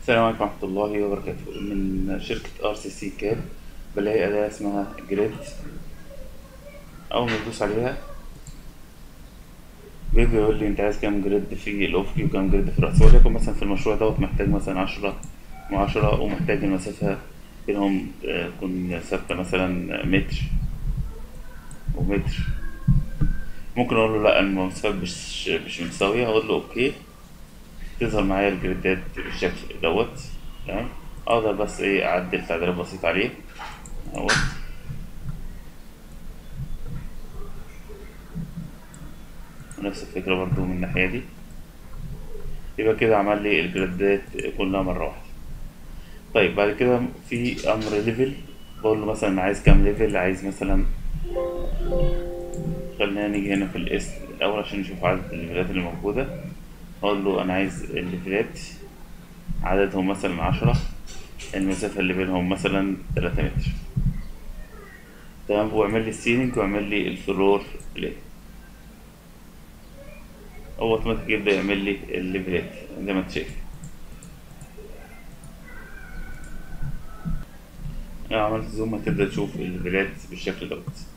السلام عليكم ورحمة الله وبركاته من شركة ار سي سي كاب بلاقي أداة اسمها جريد أول ما تدوس عليها بيجي يقول لي أنت عايز كام جريد في الأفقي وكام جريد في الرأس وليكن مثلا في المشروع دوت محتاج مثلا عشرة وعشرة ومحتاج المسافة بينهم آه، تكون ثابتة مثلا متر ومتر ممكن أقول له لأ المسافات مش مش متساوية أقول له أوكي تظهر معايا الجريدات بالشكل دوت تمام اقدر بس ايه اعدل تعديلات بسيطة عليه اهوت نفس الفكرة برضو من الناحية دي يبقى كده عمل لي الجريدات كلها مرة واحدة طيب بعد كده في امر ليفل بقول له مثلا عايز كام ليفل عايز مثلا خلينا نيجي هنا في الاسم الاول عشان نشوف عدد الليفلات اللي موجودة اقول له انا عايز الليفلات عددهم مثلا عشرة المسافة اللي بينهم مثلا تلاتة متر تمام واعمل لي السيلينج واعمل لي الفلور بلين هو اوتوماتيك يبدأ يعمل لي الليفلات زي ما انت شايف لو عملت زوم هتبدأ تشوف الليفلات بالشكل دوت